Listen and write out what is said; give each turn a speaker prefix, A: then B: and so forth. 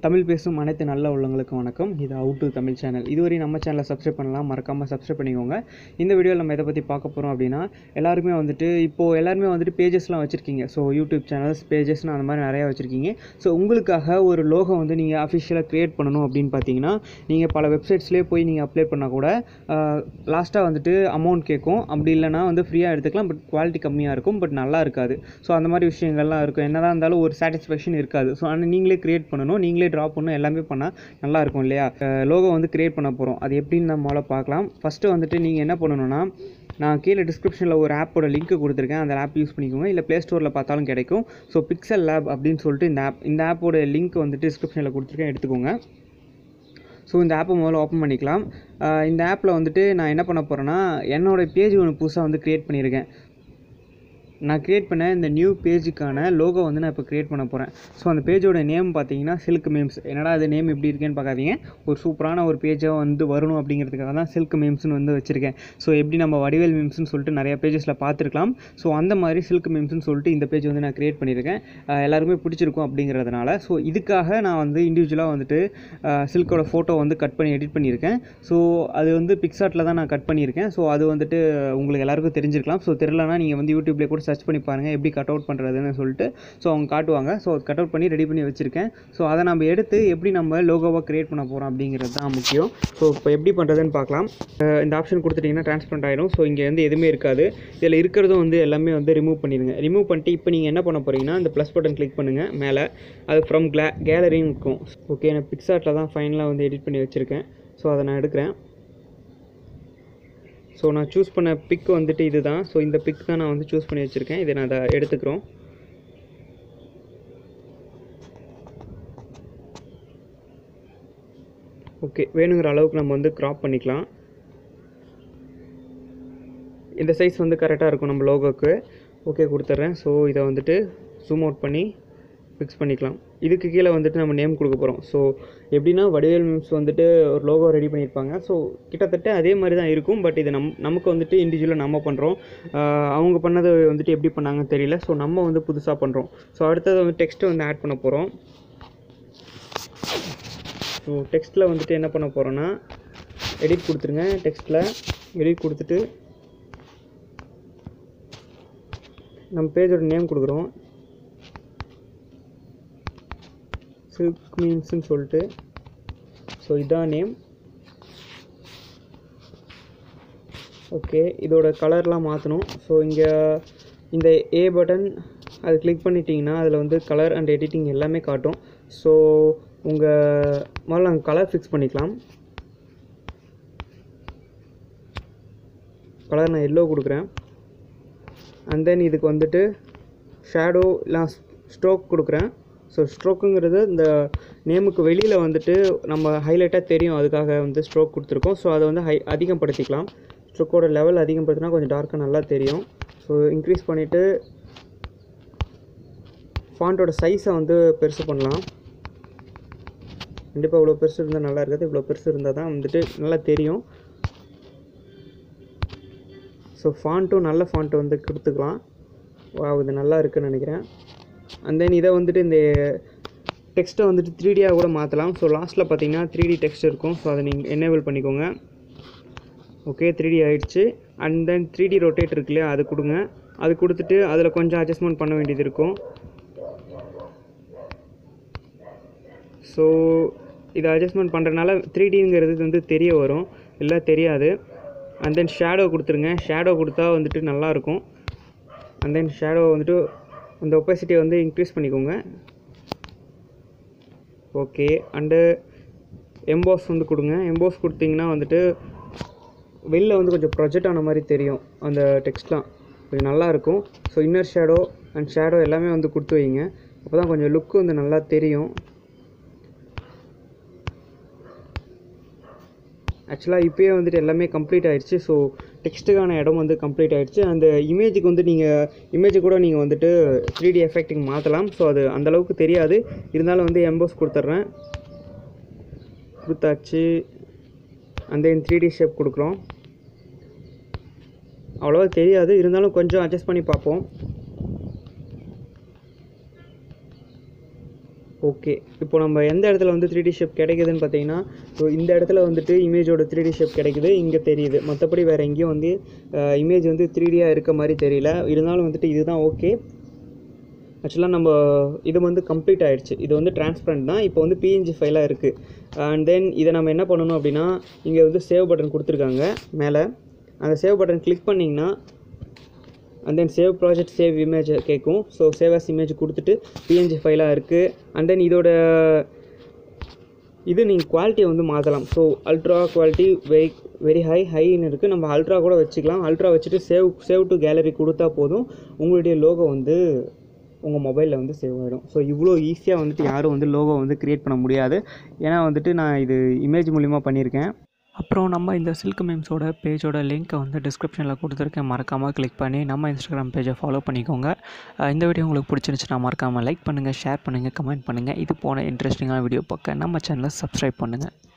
A: தமிழ் பேசும் அனைத்து நல்ல உள்ளவங்களுக்கும் வணக்கம் இது அவுட் டு தமிழ் சேனல் இதுவரை நம்ம சேனலை சப்ஸ்கிரைப் பண்ணலாம் மறக்காமல் சப்ஸ்கிரைப் பண்ணிக்கோங்க இந்த வீடியோவில் நம்ம எதை பற்றி பார்க்க போகிறோம் அப்படின்னா எல்லாருமே வந்துட்டு இப்போது எல்லாருமே வந்துட்டு பேஜஸ்லாம் வச்சுருக்கீங்க ஸோ யூடியூப் சேனல்ஸ் பேஜஸ்னு அந்த மாதிரி நிறையா வச்சுருக்கீங்க ஸோ உங்களுக்காக ஒரு லோகோ வந்து நீங்கள் அஃபிஷியலாக க்ரியேட் பண்ணணும் அப்படின்னு பார்த்தீங்கன்னா நீங்கள் பல வெப்சைட்ஸ்லேயே போய் நீங்கள் அப்ளை பண்ணால் கூட லாஸ்ட்டாக வந்துட்டு அமௌண்ட் கேட்கும் அப்படி இல்லைனா வந்து ஃப்ரீயாக எடுத்துக்கலாம் பட் குவாலிட்டி கம்மியாக இருக்கும் பட் நல்லா இருக்காது ஸோ அந்த மாதிரி விஷயங்கள்லாம் இருக்கும் என்னதான் இருந்தாலும் ஒரு சாட்டிஸ்ஃபேக்ஷன் இருக்காது ஸோ ஆனால் நீங்களே க்ரியேட் பண்ணணும் நீங்களே ட்ரா பண்ணணும் எல்லாமே பண்ணால் நல்லா இருக்கும் இல்லையா லோகோ வந்து க்ரியேட் பண்ண போகிறோம் அது எப்படின்னு நம்ம முதல்ல பார்க்கலாம் ஃபஸ்ட்டு வந்துட்டு நீங்கள் என்ன பண்ணணும்னா நான் கீழே டிஸ்கிரிப்ஷனில் ஒரு ஆப்போட லிங்க் கொடுத்துருக்கேன் அந்த ஆப் யூஸ் பண்ணிக்கோங்க இல்லை ப்ளே ஸ்டோரில் பார்த்தாலும் கிடைக்கும் ஸோ பிக்சல் லேப் அப்படின்னு சொல்லிட்டு இந்த ஆப் இந்த ஆப்போட லிங்க் வந்துட்டு டிஸ்கிரிப்ஷனில் கொடுத்துருக்கேன் எடுத்துக்கோங்க ஸோ இந்த ஆப்பை முதல்ல ஓப்பன் பண்ணிக்கலாம் அஹ் இந்த ஆப்பில் வந்துட்டு நான் என்ன பண்ண போகிறேன்னா என்னோடய பேஜ் ஒன்று புதுசாக வந்து க்ரியேட் பண்ணியிருக்கேன் நான் க்ரியேட் பண்ண இந்த நியூ பேஜுக்கான லோகோ வந்து நான் இப்போ க்ரியேட் பண்ண போகிறேன் ஸோ அந்த பேஜோட நேம் பார்த்தீங்கன்னா சில்க் மீம்ஸ் என்னடா அது நேம் எப்படி இருக்கேன்னு பார்க்காதீங்க ஒரு சூப்பரான ஒரு பேஜாக வந்து வரணும் அப்படிங்கிறதுக்காக தான் சில்க் மீம்ஸ்னு வந்து வச்சுருக்கேன் ஸோ எப்படி நம்ம வடிவேல் மீம்ஸ்னு சொல்லிட்டு நிறைய பேஜஸில் பார்த்துருக்கலாம் ஸோ அந்த மாதிரி சில்க் மீம்ஸ்னு சொல்லிட்டு இந்த பேஜ் வந்து நான் க்ரியேட் பண்ணியிருக்கேன் அஹ் எல்லாருமே பிடிச்சிருக்கும் அப்படிங்கிறதுனால ஸோ இதுக்காக நான் வந்து இண்டிவிஜுவலாக வந்துட்டு சில்கோட ஃபோட்டோ வந்து கட் பண்ணி எடிட் பண்ணியிருக்கேன் ஸோ அது வந்து பிக்சார்ட்டில் தான் நான் கட் பண்ணியிருக்கேன் ஸோ அது வந்துட்டு உங்களுக்கு எல்லாருக்கும் தெரிஞ்சிருக்கலாம் ஸோ தெரிலனா நீங்கள் வந்து யூடியூப்லேயே கூட சர்ச் பண்ணி பாருங்கள் எப்படி கட் அவுட் பண்ணுறதுன்னு சொல்லிட்டு ஸோ அவங்க காட்டுவாங்க ஸோ கட் அவுட் பண்ணி ரெடி பண்ணி வச்சுருக்கேன் ஸோ அதை நம்ம எடுத்து எப்படி நம்ம லோகோவாக க்ரியேட் பண்ண போகிறோம் அப்படிங்கிறது தான் முக்கியம் ஸோ இப்போ எப்படி பண்ணுறதுன்னு பார்க்கலாம் அஹ் இந்த ஆப்ஷன் கொடுத்துட்டிங்கன்னா ட்ரான்ஸ்பரண்ட் ஆகிடும் ஸோ இங்கே வந்து எதுவுமே இருக்காது இதில் இருக்கிறதும் வந்து எல்லாமே வந்து ரிமூவ் பண்ணிடுங்க ரிமூவ் பண்ணிட்டு இப்போ நீங்கள் என்ன பண்ண போகிறீங்கன்னா இந்த ப்ளஸ் பட்டன் கிளிக் பண்ணுங்கள் மேலே அது ஃப்ரம் கிளா கேலரின்னு இருக்கும் ஓகே நான் பிக்சார்ட்டில் தான் ஃபைனலாக வந்து எடிட் பண்ணி வச்சுருக்கேன் ஸோ அதை நான் எடுக்கிறேன் ஸோ நான் சூஸ் பண்ண பிக் வந்துட்டு இது தான் ஸோ இந்த பிக் தான் நான் வந்து சூஸ் பண்ணி வச்சுருக்கேன் இதை நான் அதை எடுத்துக்கிறோம் ஓகே வேணுங்கிற அளவுக்கு நம்ம வந்து க்ராப் பண்ணிக்கலாம் இந்த சைஸ் வந்து கரெக்டாக இருக்கும் நம்ம லோகோக்கு ஓகே கொடுத்துட்றேன் ஸோ இதை வந்துட்டு ஜூம் அவுட் பண்ணி ஃபிக்ஸ் பண்ணிக்கலாம் இதுக்கு கீழே வந்துட்டு நம்ம நேம் கொடுக்க போகிறோம் ஸோ எப்படின்னா வடிவேல் மீம்ஸ் வந்துட்டு ஒரு லோகோ ரெடி பண்ணியிருப்பாங்க ஸோ கிட்டத்தட்ட அதே மாதிரி தான் இருக்கும் பட் இது நம் நமக்கு வந்துட்டு இண்டிவிஜுவலாக நம்ம பண்ணுறோம் அவங்க பண்ணது வந்துட்டு எப்படி பண்ணாங்கன்னு தெரியல ஸோ நம்ம வந்து புதுசாக பண்ணுறோம் ஸோ அடுத்தது வந்து டெக்ஸ்ட்டை வந்து ஆட் பண்ண போகிறோம் ஸோ டெக்ஸ்ட்டில் வந்துட்டு என்ன பண்ண போகிறோன்னா எடிட் கொடுத்துருங்க டெக்ஸ்ட்டில் எடிட் கொடுத்துட்டு நம்ம பேஜோட நேம் கொடுக்குறோம் சில்க் மீன்ஸ்னு சொல்லிட்டு ஸோ இதான் நேம் ஓகே இதோட கலர்லாம் மாற்றணும் ஸோ இங்கே இந்த ஏ பட்டன் அது கிளிக் பண்ணிட்டீங்கன்னா அதில் வந்து கலர் அண்ட் எடிட்டிங் எல்லாமே காட்டும் ஸோ உங்கள் முதல்ல நாங்கள் கலர் ஃபிக்ஸ் பண்ணிக்கலாம் கலர் நான் எல்லோ கொடுக்குறேன் அண்ட் தென் இதுக்கு வந்துட்டு ஷேடோ இல்லை ஸ்ட்ரோக் கொடுக்குறேன் ஸோ ஸ்ட்ரோக்குங்கிறது இந்த நேமுக்கு வெளியில் வந்துட்டு நம்ம ஹைலைட்டாக தெரியும் அதுக்காக வந்து ஸ்ட்ரோக் கொடுத்துருக்கோம் ஸோ அதை வந்து ஹை அதிகப்படுத்திக்கலாம் ஸ்ட்ரோக்கோட லெவல் அதிகப்படுத்தினா கொஞ்சம் டார்க்காக நல்லா தெரியும் ஸோ இன்க்ரீஸ் பண்ணிவிட்டு ஃபாண்ட்டோட சைஸை வந்து பெருசு பண்ணலாம் கண்டிப்பாக இவ்வளோ பெருசு இருந்தால் நல்லா இருக்காது இவ்வளோ பெருசு இருந்தால் தான் வந்துட்டு நல்லா தெரியும் ஸோ ஃபாண்ட்டும் நல்ல ஃபாண்ட்டு வந்து கொடுத்துக்கலாம் வா இது நல்லா இருக்குன்னு நினைக்கிறேன் அண்ட் தென் இதை வந்துட்டு இந்த டெக்ஸ்ட்டை வந்துட்டு த்ரீ டியாக கூட மாற்றலாம் ஸோ லாஸ்ட்டில் பார்த்தீங்கன்னா த்ரீ டி டெக்ஸ்ட் இருக்கும் ஸோ அதை நீங்கள் என்னேபிள் பண்ணிக்கோங்க ஓகே த்ரீ டி ஆகிடுச்சு and then three D rotate இருக்கு இல்லையா அது கொடுங்க அது கொடுத்துட்டு அதில் கொஞ்சம் அட்ஜஸ்ட்மெண்ட் பண்ண வேண்டியது இருக்கும் ஸோ இதை அட்ஜஸ்ட்மெண்ட் பண்ணுறதுனால த்ரீ டிங்கிறது வந்து தெரிய வரும் இல்லை தெரியாது அண்ட் தென் ஷேடோ கொடுத்துருங்க ஷேடோ கொடுத்தா வந்துட்டு நல்லாயிருக்கும் அண்ட் தென் ஷேடோ வந்துட்டு அந்த ஒப்பாசிட்டியை வந்து இன்க்ரீஸ் பண்ணிக்கோங்க ஓகே அண்டு எம்போஸ் வந்து கொடுங்க எம்போஸ் கொடுத்தீங்கன்னா வந்துட்டு வெளில வந்து கொஞ்சம் ப்ரொஜெக்ட் ஆன மாதிரி தெரியும் அந்த டெக்ஸ்ட்லாம் கொஞ்சம் நல்லாயிருக்கும் so inner shadow and shadow எல்லாமே வந்து கொடுத்து வைங்க அப்போ தான் கொஞ்சம் லுக்கு வந்து நல்லா தெரியும் ஆக்சுவலாக இப்போயே வந்துட்டு எல்லாமே கம்ப்ளீட் ஆயிடுச்சு ஸோ டெக்ஸ்ட்டுக்கான இடம் வந்து கம்ப்ளீட் ஆயிடுச்சு அந்த இமேஜுக்கு வந்து நீங்கள் இமேஜை கூட நீங்கள் வந்துட்டு த்ரீ டி எஃபெக்டிங் மாற்றலாம் ஸோ அது அந்தளவுக்கு தெரியாது இருந்தாலும் வந்து எம்போஸ் கொடுத்துட்றேன் கொடுத்தாச்சு அந்த த்ரீ டி ஷேப் கொடுக்குறோம் அவ்வளோவா தெரியாது இருந்தாலும் கொஞ்சம் அட்ஜஸ்ட் பண்ணி பார்ப்போம் ஓகே இப்போ நம்ம எந்த இடத்துல வந்து த்ரீ டி ஷேப் கிடைக்குதுன்னு பார்த்தீங்கன்னா ஸோ இந்த இடத்துல வந்துட்டு இமேஜோட த்ரீ டி ஷேப் கிடைக்குது இங்கே தெரியுது மற்றபடி வேறு எங்கேயும் வந்து இமேஜ் வந்து த்ரீ டியாக இருக்க மாதிரி தெரியல இருந்தாலும் வந்துட்டு இதுதான் ஓகே ஆக்சுவலாக நம்ம இது வந்து கம்ப்ளீட் ஆயிடுச்சு இது வந்து டிரான்ஸ்பரண்ட் தான் இப்போ வந்து பிஎன்ஜி ஃபைலாக இருக்குது அண்ட் தென் இதை நம்ம என்ன பண்ணணும் அப்படின்னா இங்கே வந்து சேவ் பட்டன் கொடுத்துருக்காங்க மேலே அந்த சேவ் பட்டன் கிளிக் பண்ணிங்கன்னா and then save project save image கேட்கும் ஸோ சேவ் அஸ் இமேஜ் கொடுத்துட்டு பிஎன்ஜி ஃபைலாக இருக்குது அண்ட் தென் இதோட இது நீங்கள் குவாலிட்டியை வந்து மாற்றலாம் so ultra quality very very high ஹைன்னு இருக்குது நம்ம அல்ட்ரா கூட வச்சுக்கலாம் அல்ட்ரா வச்சுட்டு சேவ் சேவ் டு கேலரி கொடுத்தா போதும் உங்களுடைய லோகோ வந்து உங்கள் மொபைலில் வந்து சேவ் ஆகிடும் ஸோ இவ்வளோ ஈஸியாக வந்துட்டு யாரும் வந்து லோகோ வந்து க்ரியேட் பண்ண முடியாது ஏன்னா வந்துட்டு நான் இது இமேஜ் மூலிமா பண்ணியிருக்கேன் அப்புறம் நம்ம இந்த சில்க் மீம்ஸோட பேஜோட லிங்க்கை வந்து டிஸ்கிரிப்ஷனில் கொடுத்துருக்கேன் மறக்காமல் கிளிக் பண்ணி நம்ம இன்ஸ்டாகிராம் பேஜை ஃபாலோ பண்ணிக்கோங்க அஹ் இந்த வீடியோ உங்களுக்கு பிடிச்சிருந்துச்சுன்னா மறக்காமல் லைக் பண்ணுங்கள் ஷேர் பண்ணுங்கள் கமெண்ட் பண்ணுங்கள் இது போன இன்ட்ரெஸ்டிங்கான வீடியோ பார்க்க நம்ம சேனலை சப்ஸ்கிரைப் பண்ணுங்கள்